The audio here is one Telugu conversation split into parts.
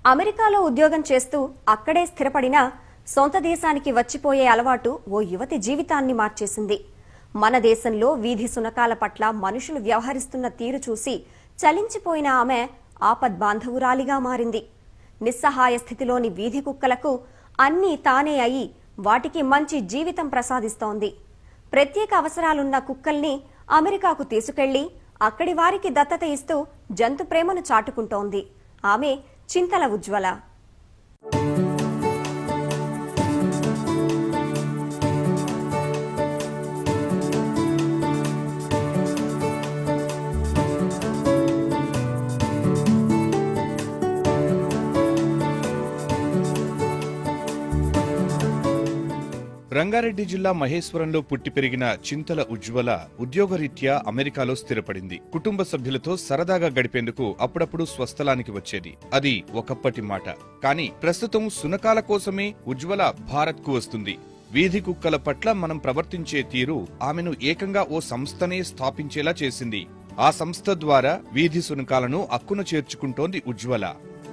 అమెరికాలో ఉద్యోగం చేస్తూ అక్కడే స్థిరపడినా సొంత దేశానికి వచ్చిపోయే అలవాటు ఓ యువతి జీవితాన్ని మార్చేసింది మన దేశంలో వీధి సునకాల పట్ల మనుషులు వ్యవహరిస్తున్న తీరు చూసి చలించిపోయిన ఆమె ఆపద్బాంధవురాలిగా మారింది నిస్సహాయ స్థితిలోని వీధి కుక్కలకు అన్నీ తానే అయి వాటికి మంచి జీవితం ప్రసాదిస్తోంది ప్రత్యేక అవసరాలున్న కుక్కల్ని అమెరికాకు తీసుకెళ్లి అక్కడి వారికి దత్తత ఇస్తూ జంతు ప్రేమను చాటుకుంటోంది ఆమె చింతల ఉజ్వల రంగారెడ్డి జిల్లా మహేశ్వరంలో పుట్టి పెరిగిన చింతల ఉజ్వల ఉద్యోగరీత్యా అమెరికాలో స్థిరపడింది కుటుంబ సభ్యులతో సరదాగా గడిపేందుకు అప్పుడప్పుడు స్వస్థలానికి వచ్చేది అది ఒకప్పటి మాట కానీ ప్రస్తుతం సునకాల కోసమే ఉజ్వల భారత్కు వస్తుంది వీధి కుక్కల పట్ల మనం ప్రవర్తించే తీరు ఆమెను ఏకంగా ఓ సంస్థనే స్థాపించేలా చేసింది ఆ సంస్థ ద్వారా వీధి సునకాలను అక్కున చేర్చుకుంటోంది ఉజ్వల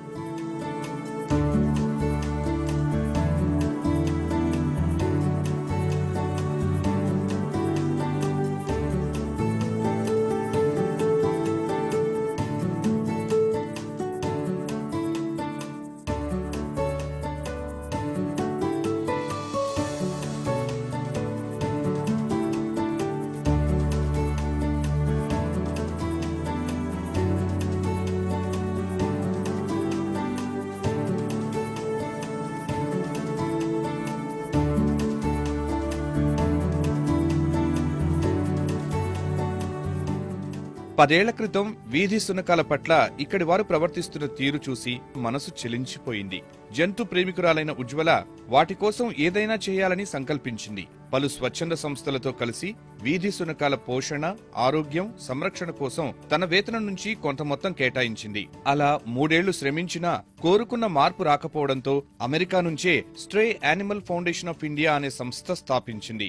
పదేళ్ల క్రితం వీధి సునకాల పట్ల ఇక్కడి వారు ప్రవర్తిస్తున్న తీరు చూసి మనసు చెలించిపోయింది జంతు ప్రేమికురాలైన ఉజ్వల వాటి కోసం ఏదైనా చేయాలని సంకల్పించింది పలు స్వచ్ఛంద సంస్థలతో కలిసి వీధి సునకాల పోషణ ఆరోగ్యం సంరక్షణ కోసం తన వేతనం నుంచి కొంత మొత్తం కేటాయించింది అలా మూడేళ్లు శ్రమించినా కోరుకున్న మార్పు రాకపోవడంతో అమెరికా నుంచే stray animal foundation of India అనే సంస్థ స్థాపించింది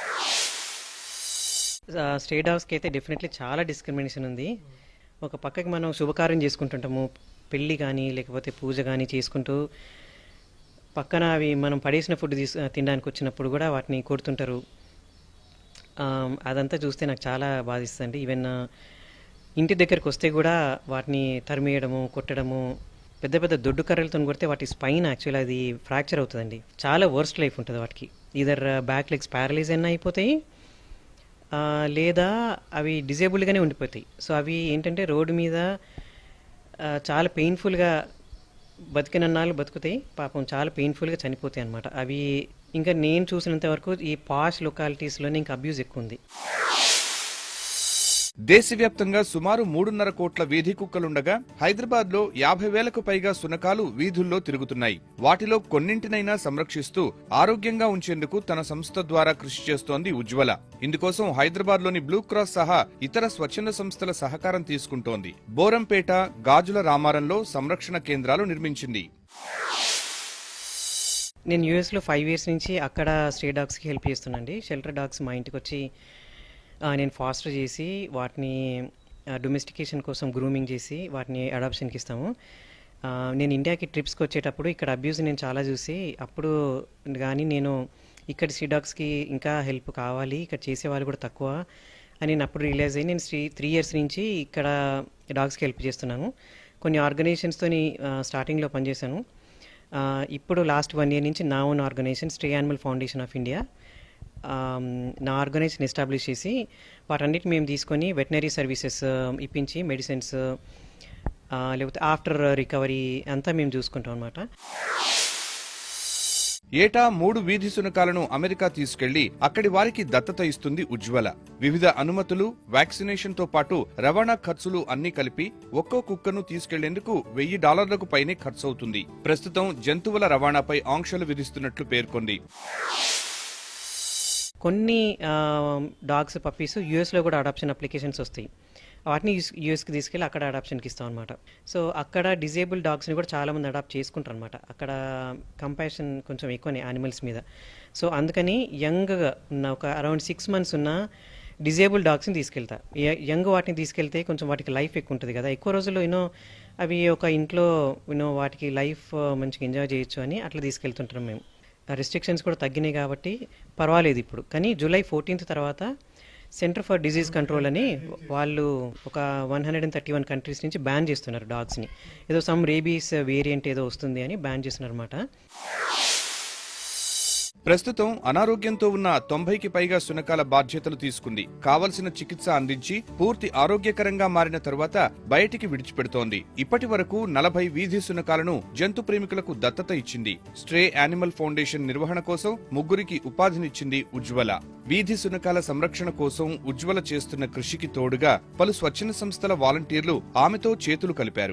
స్టే డాగ్స్కి అయితే డెఫినెట్లీ చాలా డిస్క్రిమినేషన్ ఉంది ఒక పక్కకి మనం శుభకార్యం చేసుకుంటుంటాము పెళ్ళి కానీ లేకపోతే పూజ కానీ చేసుకుంటూ పక్కన అవి మనం పడేసిన ఫుడ్ తీసు తినడానికి వచ్చినప్పుడు కూడా వాటిని కొడుతుంటారు ఆమ్, అదంతా చూస్తే నాకు చాలా బాధిస్తుంది ఈవెన్ ఇంటి దగ్గరికి వస్తే కూడా వాటిని తరిమేయడము కొట్టడము పెద్ద పెద్ద దొడ్డు కర్రలతో కొడితే వాటి స్పైన్ యాక్చువల్ అది ఫ్రాక్చర్ అవుతుందండి చాలా వర్స్ట్ లైఫ్ ఉంటుంది వాటికి ఈధర్ బ్యాక్ లెగ్స్ ప్యారలైజ్ అయినా అయిపోతాయి ఆ, లేదా అవి డిజేబుల్గానే ఉండిపోతాయి సో అవి ఏంటంటే రోడ్డు మీద ఆ, చాలా పెయిన్ఫుల్గా బతికినన్నాళ్ళు బతుకుతాయి పాపం చాలా పెయిన్ఫుల్గా చనిపోతాయి అనమాట అవి ఇంకా నేను చూసినంత వరకు ఈ పాష్ లొకాలిటీస్లోనే ఇంకా అబ్యూజ్ ఎక్కువ ఉంది దేశవ్యాప్తంగా సుమారు మూడున్నర కోట్ల వీధి కుక్కలుండగా హైదరాబాద్ లో యాభై వేలకు పైగా సునకాలు వీధుల్లో తిరుగుతున్నాయి వాటిలో కొన్నింటినైనా సంరక్షిస్తూ ఆరోగ్యంగా ఉంచేందుకు తన సంస్థ ద్వారా కృషి చేస్తోంది ఉజ్వల ఇందుకోసం హైదరాబాద్ లోని బ్లూ క్రాస్ సహా ఇతర స్వచ్ఛంద సంస్థల సహకారం తీసుకుంటోంది బోరంపేట గాజుల రామారంలో సంరక్షణ కేంద్రాలు నిర్మించింది నేను యూఎస్లో ఫైవ్ ఇయర్స్ నుంచి అక్కడ స్ట్రే డాగ్స్కి హెల్ప్ చేస్తున్నాండి షెల్టర్ డాగ్స్ మా ఇంటికి వచ్చి ఆ, నేను ఫాస్టర్ చేసి వాటిని డొమెస్టికేషన్ కోసం గ్రూమింగ్ చేసి వాటిని అడాప్షన్కి ఇస్తాము ఆ, నేను ఇండియాకి ట్రిప్స్కి వచ్చేటప్పుడు ఇక్కడ అబ్యూస్ నేను చాలా చూసి అప్పుడు కానీ నేను ఇక్కడ స్ట్రీ డాగ్స్కి ఇంకా హెల్ప్ కావాలి ఇక్కడ చేసే వాళ్ళు కూడా తక్కువ అని నేను అప్పుడు రియలైజ్ అయ్యి నేను త్రీ త్రీ ఇయర్స్ నుంచి ఇక్కడ డాగ్స్కి హెల్ప్ చేస్తున్నాను కొన్ని ఆర్గనైజేషన్స్తోని స్టార్టింగ్లో పనిచేశాను ఆ, ఇప్పుడు లాస్ట్ వన్ ఇయర్ నుంచి నా own organisation stray animal foundation of India um, నా ఆర్గనైజేషన్ ఎస్టాబ్లిష్ చేసి వాటన్నిటి మేము తీసుకొని వెటనరీ సర్వీసెస్ ఇప్పించి మెడిసిన్స్ లేకపోతే ఆఫ్టర్ రికవరీ అంతా మేము చూసుకుంటాం అనమాట ఏటా మూడు వీధి సునకాలను అమెరికా తీసుకెళ్లి అక్కడి వారికి దత్తత ఇస్తుంది ఉజ్వల వివిధ అనుమతులు వ్యాక్సినేషన్ తో పాటు రవాణా ఖర్చులు అన్ని కలిపి ఒక్కో కుక్కను తీసుకెళ్లేందుకు వెయ్యి డాలర్లకు పైనే ఖర్చవుతుంది ప్రస్తుతం జంతువుల రవాణాపై ఆంక్షలు విధిస్తున్నట్లు పేర్కొంది కొన్ని డాగ్స్ పప్పీస్ యూఎస్లో కూడా అడాప్షన్ అప్లికేషన్స్ వస్తాయి వాటిని యూఎస్కి తీసుకెళ్ళి అక్కడ అడాప్షన్కి ఇస్తాం అనమాట సో అక్కడ డిజేబుల్ డాగ్స్ని కూడా చాలామంది అడాప్ట్ చేసుకుంటారు అనమాట అక్కడ కంపాషన్ కొంచెం ఎక్కువనే యానిమల్స్ మీద సో అందుకని యంగ్గా ఉన్న ఒక అరౌండ్ సిక్స్ మంత్స్ ఉన్న డిజేబుల్ డాగ్స్ని తీసుకెళ్తా య- యంగ్ వాటిని తీసుకెళ్తే కొంచెం వాటికి లైఫ్ ఎక్కువ ఉంటుంది కదా ఎక్కువ రోజులు యూనో అవి ఒక ఇంట్లో యూనో వాటికి లైఫ్ మంచిగా ఎంజాయ్ చేయొచ్చు అని అట్లా తీసుకెళ్తుంటాం మేము రెస్ట్రిక్షన్స్ కూడా తగ్గినాయి కాబట్టి పర్వాలేదు ఇప్పుడు కానీ జూలై ఫోర్టీన్త్ తర్వాత సెంటర్ ఫర్ డిజీజ్ కంట్రోల్ అని వాళ్ళు ఒక one hundred and thirty one countries నుంచి బ్యాన్ చేస్తున్నారు డాగ్స్ని ఏదో సమ్ రేబీస్ వేరియంట్ ఏదో వస్తుంది అని బ్యాన్ చేస్తున్నారు అనమాట ప్రస్తుతం అనారోగ్యంతో ఉన్న తొంభైకి పైగా శునకాల బాధ్యతలు తీసుకుంది కావలసిన చికిత్స అందించి పూర్తి ఆరోగ్యకరంగా మారిన తరువాత బయటికి విడిచిపెడుతోంది ఇప్పటి వరకు నలభై వీధి శునకాలను జంతు ప్రేమికులకు దత్తత ఇచ్చింది స్ట్రే యానిమల్ ఫౌండేషన్ నిర్వహణ కోసం ముగ్గురికి ఉపాధినిచ్చింది ఉజ్వల వీధి శునకాల సంరక్షణ కోసం ఉజ్వల చేస్తున్న కృషికి తోడుగా పలు స్వచ్ఛంద సంస్థల వాలంటీర్లు ఆమెతో చేతులు కలిపారు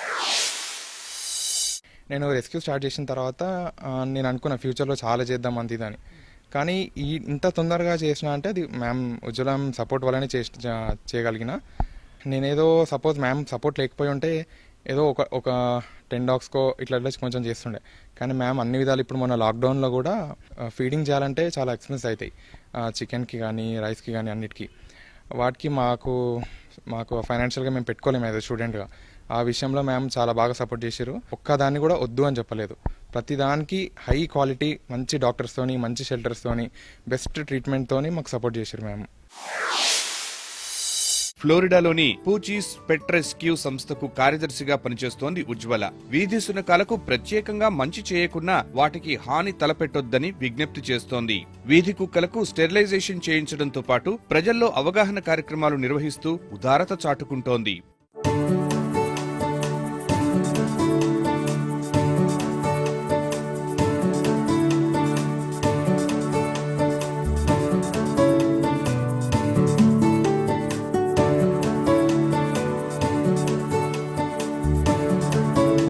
నేను రెస్క్యూ స్టార్ట్ చేసిన తర్వాత ఆ, నేను అనుకున్న ఫ్యూచర్లో చాలా చేద్దాం అంత ఇదని కానీ ఈ ఇంత తొందరగా చేసిన అంటే అది మ్యామ్ ఉజ్వలం సపోర్ట్ వల్లనే చేసి చే- చేయగలిగిన నేనేదో సపోజ్ మ్యామ్ సపోర్ట్ లేకపోయి ఉంటే ఏదో ఒక ఒక టెన్ డాగ్స్కో ఇట్లా ఇట్లా కొంచెం చేస్తుండే కానీ మ్యామ్ అన్ని విధాలు ఇప్పుడు మన లాక్డౌన్లో కూడా ఫీడింగ్ చేయాలంటే చాలా ఎక్స్పెన్స్ అవుతాయి చికెన్కి కానీ రైస్కి కానీ అన్నిటికీ వాటికి మాకు మాకు ఫైనాన్షియల్గా మేము పెట్టుకోలేము ఏదో స్టూడెంట్గా ఆ విషయంలో మ్యామ్ చాలా బాగా సపోర్ట్ చేశారు ఒక్కదాన్ని కూడా వద్దు అని చెప్పలేదు ప్రతి దానికి హై క్వాలిటీ మంచి డాక్టర్స్తోని మంచి షెల్టర్స్తోని బెస్ట్ ట్రీట్మెంట్తోని మాకు సపోర్ట్ చేశారు మ్యామ్ ఫ్లోరిడాలోని పూచీస్ పెట్ రెస్క్యూ సంస్థకు కార్యదర్శిగా పనిచేస్తోంది ఉజ్వల వీధి శునకాలకు ప్రత్యేకంగా మంచి చేయకున్నా వాటికి హాని తలపెట్టొద్దని విజ్ఞప్తి చేస్తోంది వీధి కుక్కలకు స్టెరిలైజేషన్ చేయించడంతో పాటు ప్రజల్లో అవగాహన కార్యక్రమాలు నిర్వహిస్తూ ఉదారత చాటుకుంటోంది